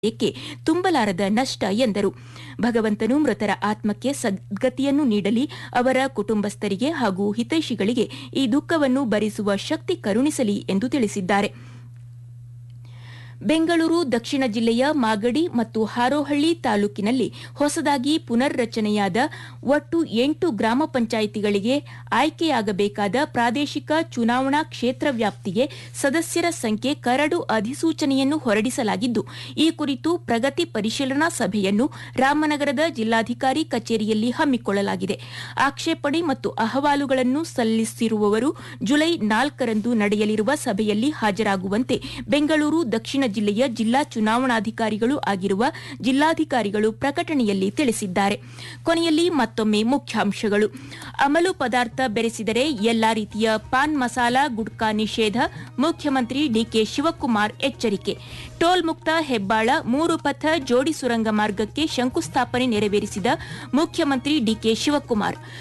ಏಕೆ ತುಂಬಲಾರದ ನಷ್ಟ ಎಂದರು ಭಗವಂತನು ಮೃತರ ಆತ್ಮಕ್ಕೆ ಸದ್ಗತಿಯನ್ನು ನೀಡಲಿ ಅವರ ಕುಟುಂಬಸ್ಥರಿಗೆ ಹಾಗೂ ಹಿತೈಷಿಗಳಿಗೆ ಈ ದುಃಖವನ್ನು ಭರಿಸುವ ಶಕ್ತಿ ಕರುಣಿಸಲಿ ಎಂದು ತಿಳಿಸಿದ್ದಾರೆ ಬೆಂಗಳೂರು ದಕ್ಷಿಣ ಜಿಲ್ಲೆಯ ಮಾಗಡಿ ಮತ್ತು ಹಾರೋಹಳ್ಳಿ ತಾಲೂಕಿನಲ್ಲಿ ಹೊಸದಾಗಿ ಪುನರ್ರಚನೆಯಾದ ಒಟ್ಟು ಎಂಟು ಗ್ರಾಮ ಪಂಚಾಯಿತಿಗಳಿಗೆ ಆಯ್ಕೆಯಾಗಬೇಕಾದ ಪ್ರಾದೇಶಿಕ ಚುನಾವಣಾ ಕ್ಷೇತ್ರ ವ್ಯಾಪ್ತಿಗೆ ಸದಸ್ಯರ ಸಂಖ್ಯೆ ಕರಡು ಅಧಿಸೂಚನೆಯನ್ನು ಹೊರಡಿಸಲಾಗಿದ್ದು ಈ ಕುರಿತು ಪ್ರಗತಿ ಪರಿಶೀಲನಾ ಸಭೆಯನ್ನು ರಾಮನಗರದ ಜಿಲ್ಲಾಧಿಕಾರಿ ಕಚೇರಿಯಲ್ಲಿ ಹಮ್ಮಿಕೊಳ್ಳಲಾಗಿದೆ ಆಕ್ಷೇಪಣೆ ಮತ್ತು ಅಹವಾಲುಗಳನ್ನು ಸಲ್ಲಿಸಿರುವವರು ಜುಲೈ ನಾಲ್ಕರಂದು ನಡೆಯಲಿರುವ ಸಭೆಯಲ್ಲಿ ಹಾಜರಾಗುವಂತೆ ಬೆಂಗಳೂರು ದಕ್ಷಿಣ ಜಿಲ್ಲೆಯ ಜಿಲ್ಲಾ ಚುನಾವಣಾಧಿಕಾರಿಗಳು ಆಗಿರುವ ಜಿಲ್ಲಾಧಿಕಾರಿಗಳು ಪ್ರಕಟಣೆಯಲ್ಲಿ ತಿಳಿಸಿದ್ದಾರೆ ಕೊನೆಯಲ್ಲಿ ಮತ್ತೊಮ್ಮೆ ಮುಖ್ಯಾಂಶಗಳು ಅಮಲು ಪದಾರ್ಥ ಬೆರೆಸಿದರೆ ಎಲ್ಲಾ ರೀತಿಯ ಪಾನ್ ಮಸಾಲ ಗುಟ್ಕಾ ನಿಷೇಧ ಮುಖ್ಯಮಂತ್ರಿ ಡಿಕೆ ಶಿವಕುಮಾರ್ ಎಚ್ಚರಿಕೆ ಟೋಲ್ ಮುಕ್ತ ಹೆಬ್ಬಾಳ ಮೂರು ಪಥ ಜೋಡಿ ಸುರಂಗ ಮಾರ್ಗಕ್ಕೆ ಶಂಕುಸ್ಥಾಪನೆ ನೆರವೇರಿಸಿದ ಮುಖ್ಯಮಂತ್ರಿ ಡಿಕೆ ಶಿವಕುಮಾರ್